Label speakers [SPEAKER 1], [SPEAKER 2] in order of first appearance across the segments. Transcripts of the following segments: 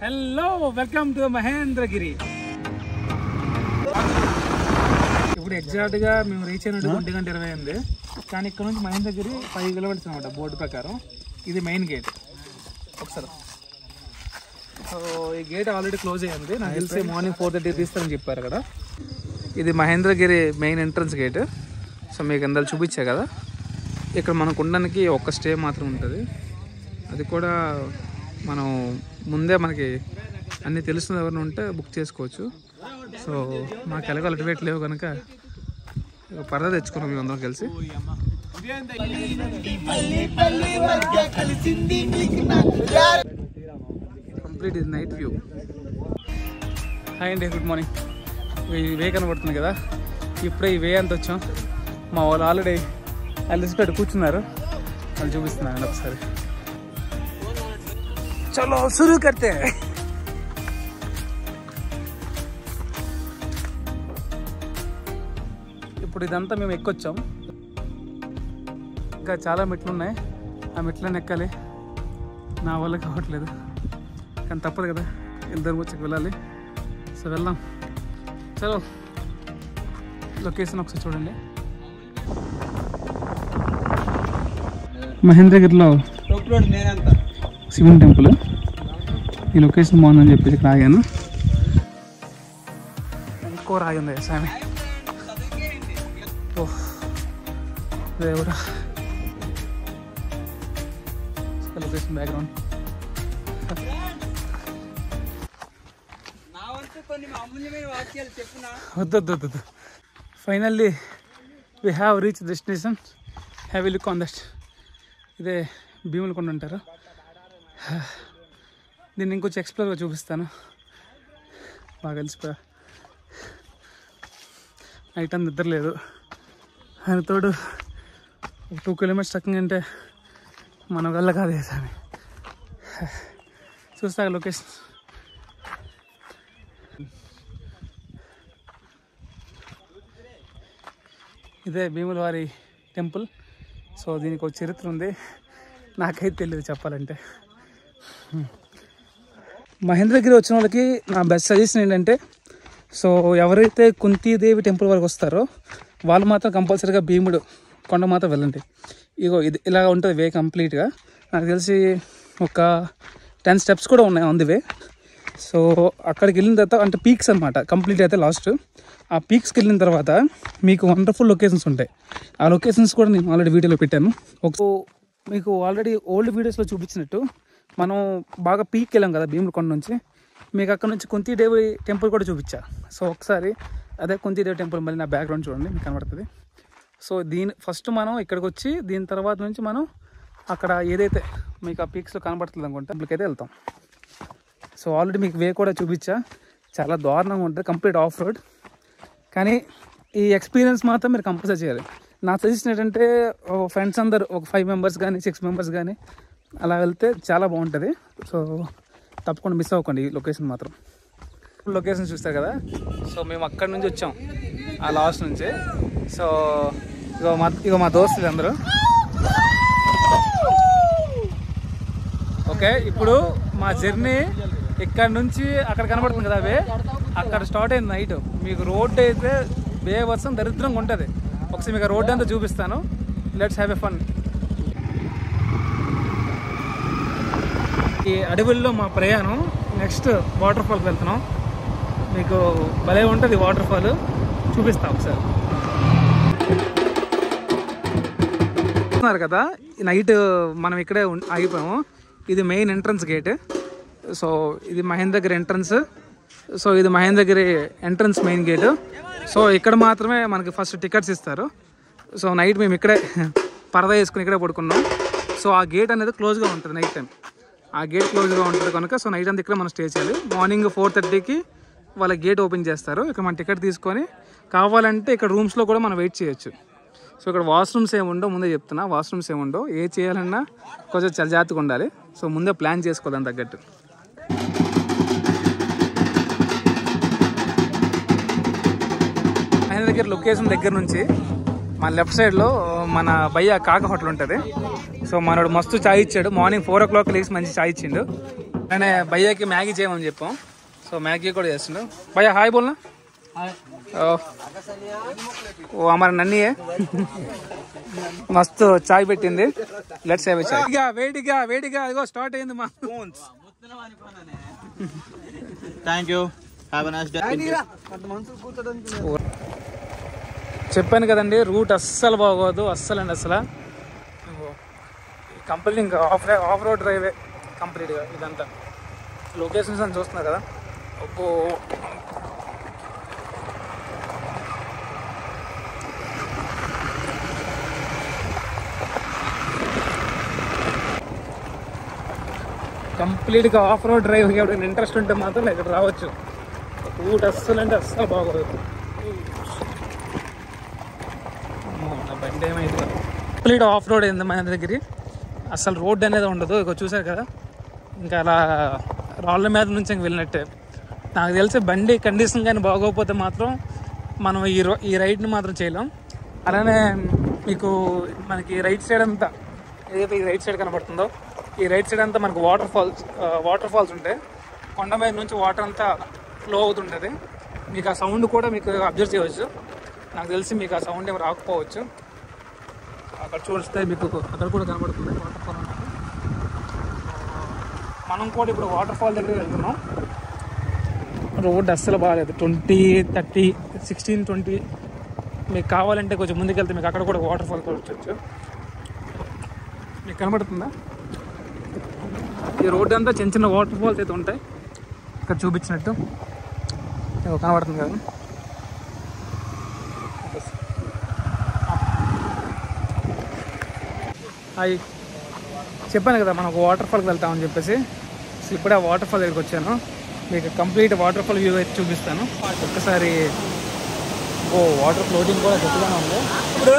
[SPEAKER 1] hello welcome to Mahendragiri ఇప్పుడు exact గా మేము రీచ్ అయినట్టు ఒంటి గంట ఇరవై ఎనిమిది కానీ ఇక్కడ నుంచి మహేంద్రగిరి ఫైవ్ కిలోమీటర్స్ అనమాట బోర్డు ప్రకారం ఇది మెయిన్ గేట్ ఒకసారి సో ఈ గేట్ ఆల్రెడీ క్లోజ్ అయ్యింది నాకు తెలిసి మార్నింగ్ ఫోర్ థర్టీ తీస్తారని చెప్పారు కదా ఇది Mahendragiri main entrance gate so మీకు అందరు చూపించా కదా ఇక్కడ మనకు ఉండడానికి ఒక్క స్టే మాత్రం ఉంటుంది అది కూడా మనం ముందే మనకి అన్నీ తెలుస్తుంది ఎవరైనా ఉంటే బుక్ చేసుకోవచ్చు సో మాకు ఎలాగో అల్టిమేట్ లేవు కనుక ఇక పరదా తెచ్చుకున్నాం మేము అందరం కలిసి కంప్లీట్ ఇది నైట్ వ్యూ హాయ్ అండి గుడ్ మార్నింగ్ ఈ వే కనబడుతుంది కదా ఇప్పుడే ఈ వే అంత వచ్చాం మా వాళ్ళు ఆల్రెడీ అలిసిపెట్టి కూర్చున్నారు వాళ్ళు చూపిస్తున్నాను ఒకసారి చలో शुरू करते हैं ఇప్పుడు ఇదంతా మేము ఎక్కొచ్చాం ఇంకా చాలా మెట్లు ఉన్నాయి ఆ మెట్లను ఎక్కాలి నా వల్ల కావట్లేదు కానీ తప్పదు కదా ఇద్దరు వచ్చి వెళ్ళాలి సో వెళ్దాం చలో లొకేషన్ ఒకసారి చూడండి మహేంద్రగిరిలో శివుని టెంపుల్ ఈ లొకేషన్ బాగుందని చెప్పేసి ఇక్కడ ఆగాను ఇంకో రాయి ఉంది స్వామి ఓ దేవుడా లొకేషన్ బ్యాక్గ్రౌండ్ వద్దు వద్దు వద్దు finally we have reach destination have look on that ఇదే భీములు కొండ అంటారు దీన్ని ఇంకొంచెం ఎక్స్ప్లోర్గా చూపిస్తాను బాగా కలిసిపోయా నైట్ అంత నిద్ర లేదు ఆయన తోడు ఒక టూ కిలోమీటర్స్ ట్రక్కింగ్ అంటే మన వల్ల కాదు స్వామి చూస్తా లొకేషన్ ఇదే భీముల వారి టెంపుల్ సో దీనికి ఒక చరిత్ర ఉంది నాకైతే తెలియదు చెప్పాలంటే మహేంద్రగిరి వచ్చిన వాళ్ళకి నా బెస్ట్ సజెషన్ ఏంటంటే సో ఎవరైతే కుంతీదేవి టెంపుల్ వరకు వస్తారో వాళ్ళు మాత్రం కంపల్సరీగా భీముడు కొండ మాత్రం వెళ్ళండి ఇగో ఇది ఇలా ఉంటుంది వే కంప్లీట్గా నాకు తెలిసి ఒక టెన్ స్టెప్స్ కూడా ఉన్నాయి ఆన్ ది వే సో అక్కడికి వెళ్ళిన తర్వాత అంటే పీక్స్ అనమాట కంప్లీట్ అయితే లాస్ట్ ఆ పీక్స్కి వెళ్ళిన తర్వాత మీకు వండర్ఫుల్ లొకేషన్స్ ఉంటాయి ఆ లొకేషన్స్ కూడా నేను ఆల్రెడీ వీడియోలో పెట్టాను ఒక మీకు ఆల్రెడీ ఓల్డ్ వీడియోస్లో చూపించినట్టు మనం బాగా పీక్ వెళ్ళాం కదా భీములకొండ నుంచి మీకు అక్కడ నుంచి కుంతీదేవి టెంపుల్ కూడా చూపించా సో ఒకసారి అదే కుంతీదేవి టెంపుల్ మళ్ళీ నా బ్యాక్గ్రౌండ్ చూడండి మీకు కనబడుతుంది సో దీని ఫస్ట్ మనం ఇక్కడికి వచ్చి దీని తర్వాత నుంచి మనం అక్కడ ఏదైతే మీకు ఆ పీక్స్లో కనబడుతుంది అనుకుంటే టెంపుల్కి వెళ్తాం సో ఆల్రెడీ మీకు వే కూడా చూపించా చాలా దారుణంగా ఉంటుంది కంప్లీట్ ఆఫ్ రోడ్ కానీ ఈ ఎక్స్పీరియన్స్ మాత్రం మీరు కంపల్సరీ చేయాలి నా సజెషన్ ఏంటంటే ఫ్రెండ్స్ అందరు ఒక ఫైవ్ మెంబర్స్ కానీ సిక్స్ మెంబర్స్ కానీ అలా వెళ్తే చాలా బాగుంటుంది సో తప్పకుండా మిస్ అవ్వకండి ఈ లొకేషన్ మాత్రం లొకేషన్ చూస్తారు కదా సో మేము అక్కడి నుంచి వచ్చాం ఆ లాస్ట్ నుంచి సో ఇగో మా ఇగో మా దోస్తులు అందరూ ఓకే ఇప్పుడు మా జర్నీ ఇక్కడ నుంచి అక్కడ కనబడుతుంది కదా అవే అక్కడ స్టార్ట్ అయింది నైట్ మీకు రోడ్ అయితే బే వర్షం దరిద్రంగా ఉంటుంది ఒకసారి మీకు రోడ్ అంతా చూపిస్తాను లెట్స్ హ్యావ్ ఎ ఫన్ ఈ అడవుల్లో మా ప్రయాణం నెక్స్ట్ వాటర్ ఫాల్కి వెళ్తున్నాం మీకు భలే ఉంటుంది వాటర్ ఫాల్ చూపిస్తాం ఒకసారి చూస్తున్నారు కదా ఈ నైట్ మనం ఇక్కడే ఉం- ఆగిపోయాము ఇది మెయిన్ ఎంట్రన్స్ గేట్ సో ఇది మహేంద్రగిరి ఎంట్రన్స్ సో ఇది Mahendragiri entrance main gate so ఇక్కడ మాత్రమే మనకి ఫస్ట్ టికెట్స్ ఇస్తారు సో నైట్ మేము ఇక్కడే పరదా వేసుకుని ఇక్కడే పడుకున్నాం సో ఆ గేట్ అనేది క్లోజ్గా ఉంటుంది నైట్ టైం ఆ గేట్ క్లోజ్గా ఉంటుంది కనుక సో నైట్ అంతా ఇక్కడ మనం స్టే చేయాలి మార్నింగ్ ఫోర్ థర్టీకి వాళ్ళ గేట్ ఓపెన్ చేస్తారు ఇక్కడ మన టికెట్ తీసుకొని కావాలంటే ఇక్కడ రూమ్స్లో కూడా మనం వెయిట్ చేయొచ్చు సో ఇక్కడ వాష్రూమ్స్ ఏమి ఉండవు ముందే చెప్తున్నా వాష్రూమ్స్ ఏమి ఉండవు ఏ చేయాలన్నా కొంచెం చాలా జాగ్రత్తగా ఉండాలి సో ముందే ప్లాన్ చేసుకోవాలి తగ్గట్టు ఆయన దగ్గర లొకేషన్ దగ్గర నుంచి మన లెఫ్ట్ సైడ్లో మన భయ్య కాక హోటల్ ఉంటుంది సో మనోడు మస్తు చాయ్ ఇచ్చాడు మార్నింగ్ ఫోర్ ఓ క్లాక్ లేచి మంచి చాయ్ ఇచ్చిండు मैंने भैया की मैगी చేయమని చెప్పాం సో మ్యాగీ కూడా చేస్తున్నాం భయ్యా హాయ్ బోల్నా ఓ ఓ అమర్ నన్నీ మస్తు చాయ్ పెట్టింది లెట్స్ హ్యావ్ చాయ్ వేడిగా వేడిగా వేడిగా అదిగో స్టార్ట్ అయింది మా
[SPEAKER 2] thank you have a nice day
[SPEAKER 1] చెప్పాను కదండి రూట్ అస్సలు బాగోదు అస్సలు అండి అసలు కంప్లీట్ ఇంకా ఆఫ్ ఆఫ్ రోడ్ డ్రైవే కంప్లీట్గా ఇదంతా లొకేషన్స్ అని చూస్తున్నారు కదా అబ్బో కంప్లీట్గా ఆఫ్ రోడ్ డ్రైవ్ ఎవరైనా ఇంట్రెస్ట్ ఉంటే మాత్రం ఇక్కడ రావచ్చు రూట్ అస్సలు అంటే అస్సలు బాగోదు అమ్మో, నా బండి ఏమైంది కంప్లీట్ ఆఫ్ రోడ్ అయింది మన దగ్గర అసలు రోడ్ అనేది ఉండదు ఇక చూసారు కదా ఇంకా అలా రాళ్ళ మీద నుంచి ఇంక వెళ్ళినట్టే నాకు తెలిసి బండి కండిషన్ కానీ బాగోకపోతే మాత్రం మనం ఈ రో ఈ రైడ్ని మాత్రం చేయలేం అలానే మీకు మనకి రైట్ సైడ్ అంతా ఏదైతే ఈ రైట్ సైడ్ కనబడుతుందో ఈ రైట్ సైడ్ అంతా మనకు వాటర్ ఫాల్స్ వాటర్ ఫాల్స్ ఉంటాయి కొండ మీద నుంచి వాటర్ అంతా ఫ్లో అవుతుంటుంది మీకు ఆ సౌండ్ కూడా మీకు అబ్జర్వ్ చేయవచ్చు నాకు తెలిసి మీకు ఆ సౌండ్ ఏమి రాకపోవచ్చు అక్కడ చూస్తే మీకు అక్కడ కూడా కనబడుతుంది వాటర్ ఫాల్ ఉంటుంది మనం కూడా ఇప్పుడు వాటర్ ఫాల్ దగ్గర వెళ్తున్నాం రోడ్ అస్సలు బాగాలేదు ట్వంటీ థర్టీ సిక్స్టీన్ ట్వంటీ మీకు కావాలంటే కొంచెం ముందుకెళ్తే మీకు అక్కడ కూడా వాటర్ ఫాల్ చూడొచ్చు మీకు కనబడుతుందా ఈ రోడ్ అంతా చిన్న చిన్న వాటర్ ఫాల్స్ అయితే ఉంటాయి ఇక్కడ చూపించినట్టు ఇదిగో కనబడుతుంది కదా అవి చెప్పాను కదా మనం ఒక వాటర్ ఫాల్కి వెళ్తామని చెప్పేసి సో ఇప్పుడే ఆ వాటర్ ఫాల్ దగ్గరికి వచ్చాను మీకు కంప్లీట్ వాటర్ ఫాల్ వ్యూ అయితే చూపిస్తాను ఒక్కసారి ఓ వాటర్ ఫ్లోటింగ్ కూడా గట్టిగానే ఉంది ఇప్పుడు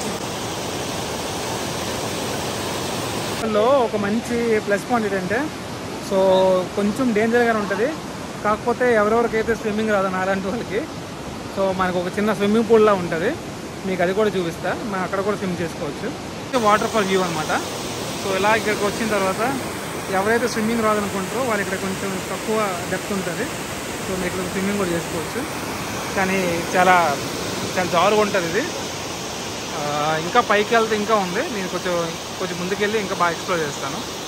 [SPEAKER 1] లో ఒక మంచి ప్లస్ పాయింట్ ఏంటంటే సో కొంచెం డేంజర్గానే ఉంటుంది కాకపోతే ఎవరెవరికైతే స్విమ్మింగ్ రాదు నాలాంటి వాళ్ళకి సో మనకు ఒక చిన్న స్విమ్మింగ్ పూల్లా ఉంటుంది మీకు అది కూడా చూపిస్తా మనం అక్కడ కూడా స్విమ్ చేసుకోవచ్చు వాటర్ ఫాల్ వ్యూ అనమాట సో ఇలా ఇక్కడికి వచ్చిన తర్వాత ఎవరైతే స్విమ్మింగ్ రాదనుకుంటారో వాళ్ళు ఇక్కడ కొంచెం తక్కువ డెప్త్ ఉంటుంది సో మీరు ఇక్కడ స్విమ్మింగ్ కూడా చేసుకోవచ్చు కానీ చాలా చాలా జారుగా ఉంటుంది ఇది ఆ, ఇంకా పైకి వెళ్తే ఇంకా ఉంది నేను కొంచెం కొంచెం ముందుకెళ్ళి ఇంకా బాగా ఎక్స్ప్లోర్ చేస్తాను